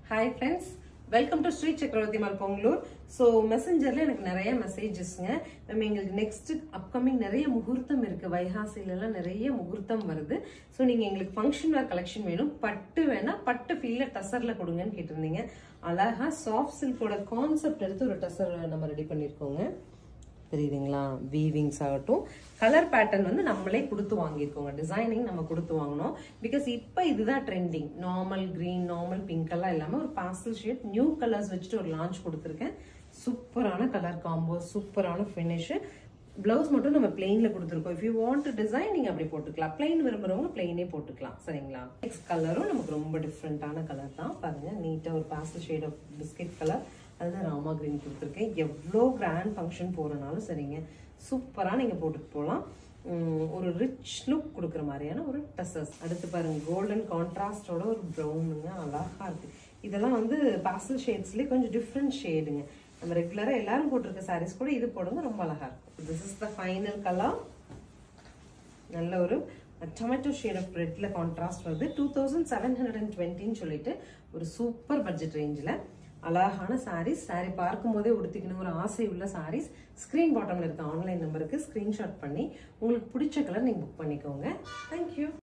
hi friends welcome to Sri Chakravarthi mall Pongalur so மெசஞ்சரில் எனக்கு நிறைய மெசேஜஸ்ங்க நம்ம எங்களுக்கு நெக்ஸ்ட் அப்கமிங் நிறைய முகூர்த்தம் இருக்கு வைகாசிலலாம் நிறைய முகூர்த்தம் வருது ஸோ நீங்கள் எங்களுக்கு ஃபங்க்ஷன் வேர் கலெக்ஷன் வேணும் பட்டு வேணா பட்டு ஃபீல்ல டசரில் கொடுங்கன்னு கேட்டிருந்தீங்க அழகா சாஃப்ட் சில்கோட கான்செப்ட் எடுத்து ஒரு டசர் நம்ம ரெடி பண்ணியிருக்கோங்க தெரியுதுங்களா வீவிங்ஸ் ஆகட்டும் கலர் பேட்டர்ன் வந்து நம்மளே கொடுத்து வாங்கியிருக்கோங்க டிசைனிங் நம்ம கொடுத்து வாங்கினோம் பிகாஸ் இப்போ இதுதான் trending normal green normal pink எல்லாம் இல்லாமல் ஒரு பாஸ்டல் ஷேட் நியூ கலர்ஸ் வச்சுட்டு ஒரு லான்ச் கொடுத்துருக்கேன் சூப்பரான கலர் காம்போ சூப்பரான ஃபினிஷ் பிளவுஸ் மட்டும் நம்ம பிளெயின்ல கொடுத்துருக்கோம் இஃப் யூ வாண்ட் டிசைன் நீங்க அப்படி போட்டுக்கலாம் பிளெயின் விரும்புறவங்க பிளெயினே போட்டுக்கலாம் சரிங்களா நெக்ஸ்ட் கலரும் நமக்கு ரொம்ப டிஃப்ரெண்டான கலர் தான் பாருங்க நீட்டா ஒரு pastel shade of biscuit colour அதுதான் ராமா கிரீன் கொடுத்துருக்கேன் எவ்வளோ கிராண்ட் ஃபங்க்ஷன் போகிறனாலும் சரிங்க சூப்பராக நீங்கள் போட்டுட்டு போகலாம் ஒரு ரிச் லுக் கொடுக்குற மாதிரியான ஒரு டசஸ் அடுத்து பாருங்க கோல்டன் கான்ட்ராஸ்டோட ஒரு ப்ரௌனுங்க அழகா இருக்கு இதெல்லாம் வந்து பாஸ்டல் ஷேட்ஸ்லேயே கொஞ்சம் டிஃப்ரெண்ட் ஷேடுங்க நம்ம ரெகுலராக எல்லாரும் போட்டிருக்க சாரீஸ் கூட இது போடுங்க ரொம்ப அழகா இருக்கும் this is the final colour நல்ல ஒரு டொமேட்டோ ஷேட் ஆஃப் ரெட்ல கான்ட்ராஸ்ட் வருது two thousand seven hundred and டுவெண்ட்டின்னு சொல்லிட்டு ஒரு சூப்பர் பட்ஜெட் ரேஞ்சில் அழகான சாரீஸ் சாரீ பார்க்கும் போதே உடுத்திக்கணும் ஒரு ஆசை உள்ள சாரீஸ் ஸ்க்ரீன் பாட்டம்ல இருக்க ஆன்லைன் நம்பருக்கு ஸ்க்ரீன்ஷாட் பண்ணி உங்களுக்கு பிடிச்ச கலர் நீங்கள் புக் பண்ணிக்கோங்க தேங்க்யூ